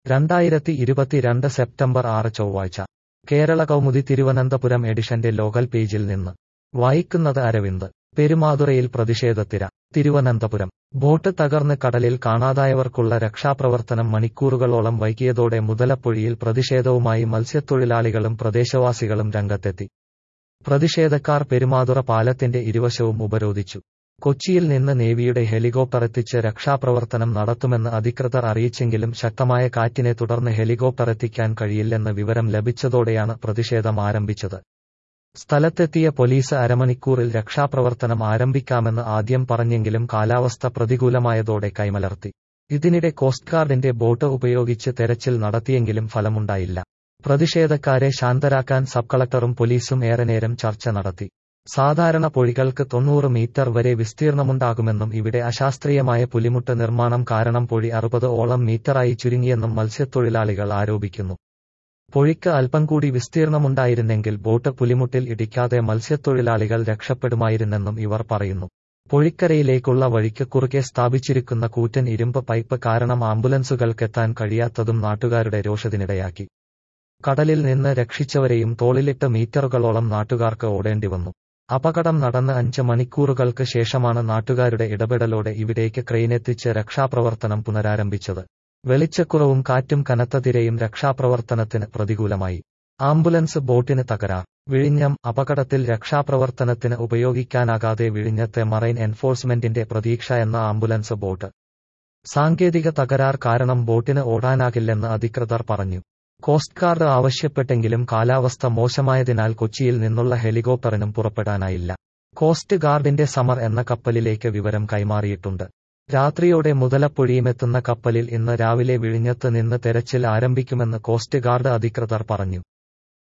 രണ്ടായിരത്തി ഇരുപത്തിരണ്ട് സെപ്റ്റംബർ ആറ് ചൊവ്വാഴ്ച കേരള കൗമുദി തിരുവനന്തപുരം എഡിഷന്റെ ലോകൽ പേജിൽ നിന്ന് വായിക്കുന്നത് അരവിന്ദ് പെരുമാതുറയിൽ പ്രതിഷേധത്തിര തിരുവനന്തപുരം ബോട്ട് തകർന്ന് കടലിൽ കാണാതായവർക്കുള്ള രക്ഷാപ്രവർത്തനം മണിക്കൂറുകളോളം വൈകിയതോടെ മുതലപ്പൊഴിയിൽ പ്രതിഷേധവുമായി മത്സ്യത്തൊഴിലാളികളും പ്രദേശവാസികളും രംഗത്തെത്തി പ്രതിഷേധക്കാർ പെരുമാതുറ പാലത്തിന്റെ ഇരുവശവും ഉപരോധിച്ചു കൊച്ചിയിൽ നിന്ന് നേവിയുടെ ഹെലികോപ്റ്റർ എത്തിച്ച് രക്ഷാപ്രവർത്തനം നടത്തുമെന്ന് അധികൃതർ അറിയിച്ചെങ്കിലും ശക്തമായ കാറ്റിനെ തുടർന്ന് ഹെലികോപ്റ്റർ എത്തിക്കാൻ കഴിയില്ലെന്ന് വിവരം ലഭിച്ചതോടെയാണ് പ്രതിഷേധം ആരംഭിച്ചത് സ്ഥലത്തെത്തിയ പോലീസ് അരമണിക്കൂറിൽ രക്ഷാപ്രവർത്തനം ആരംഭിക്കാമെന്ന് ആദ്യം പറഞ്ഞെങ്കിലും കാലാവസ്ഥ പ്രതികൂലമായതോടെ കൈമലർത്തി ഇതിനിടെ കോസ്റ്റ് ഗാർഡിന്റെ ബോട്ട് ഉപയോഗിച്ച് തെരച്ചിൽ നടത്തിയെങ്കിലും ഫലമുണ്ടായില്ല പ്രതിഷേധക്കാരെ ശാന്തരാക്കാൻ സബ് കളക്ടറും പോലീസും ഏറെ നേരം ചർച്ച നടത്തി സാധാരണ പൊഴികൾക്ക് തൊണ്ണൂറ് മീറ്റർ വരെ വിസ്തീർണമുണ്ടാകുമെന്നും ഇവിടെ അശാസ്ത്രീയമായ പുലിമുട്ട് നിർമ്മാണം കാരണം പൊഴി അറുപത് ഓളം മീറ്ററായി ചുരുങ്ങിയെന്നും മത്സ്യത്തൊഴിലാളികൾ ആരോപിക്കുന്നു പൊഴിക്ക് അല്പം കൂടി വിസ്തീർണമുണ്ടായിരുന്നെങ്കിൽ ബോട്ട് പുലിമുട്ടിൽ ഇടിക്കാതെ മത്സ്യത്തൊഴിലാളികൾ രക്ഷപ്പെടുമായിരുന്നെന്നും ഇവർ പറയുന്നു പൊഴിക്കരയിലേക്കുള്ള വഴിക്ക് കുറുകെ സ്ഥാപിച്ചിരിക്കുന്ന കൂറ്റൻ ഇരുമ്പ് പൈപ്പ് കാരണം ആംബുലൻസുകൾക്കെത്താൻ കഴിയാത്തതും നാട്ടുകാരുടെ രോഷത്തിനിടയാക്കി കടലിൽ നിന്ന് രക്ഷിച്ചവരെയും തോളിലിട്ട് മീറ്ററുകളോളം നാട്ടുകാർക്ക് ഓടേണ്ടി വന്നു അപകടം നടന്ന് അഞ്ച് മണിക്കൂറുകൾക്ക് ശേഷമാണ് നാട്ടുകാരുടെ ഇടപെടലോടെ ഇവിടേക്ക് ക്രെയിനെത്തിച്ച് രക്ഷാപ്രവർത്തനം പുനരാരംഭിച്ചത് വെളിച്ചക്കുറവും കാറ്റും കനത്ത തിരയും രക്ഷാപ്രവർത്തനത്തിന് പ്രതികൂലമായി ആംബുലൻസ് ബോട്ടിന് തകരാർ വിഴിഞ്ഞം അപകടത്തിൽ രക്ഷാപ്രവർത്തനത്തിന് ഉപയോഗിക്കാനാകാതെ വിഴിഞ്ഞത്തെ മറൈൻ എൻഫോഴ്സ്മെന്റിന്റെ പ്രതീക്ഷ എന്ന ആംബുലൻസ് ബോട്ട് സാങ്കേതിക തകരാർ കാരണം ബോട്ടിന് ഓടാനാകില്ലെന്ന് അധികൃതർ പറഞ്ഞു കോസ്റ്റ് ഗാർഡ് ആവശ്യപ്പെട്ടെങ്കിലും കാലാവസ്ഥ മോശമായതിനാൽ കൊച്ചിയിൽ നിന്നുള്ള ഹെലികോപ്റ്ററിനും പുറപ്പെടാനായില്ല കോസ്റ്റ് ഗാർഡിന്റെ സമർ എന്ന കപ്പലിലേക്ക് വിവരം കൈമാറിയിട്ടുണ്ട് രാത്രിയോടെ മുതലപ്പൊഴിയുമെത്തുന്ന കപ്പലിൽ ഇന്ന് രാവിലെ വിഴിഞ്ഞത്ത് നിന്ന് തെരച്ചിൽ ആരംഭിക്കുമെന്ന് കോസ്റ്റ് ഗാർഡ് അധികൃതർ പറഞ്ഞു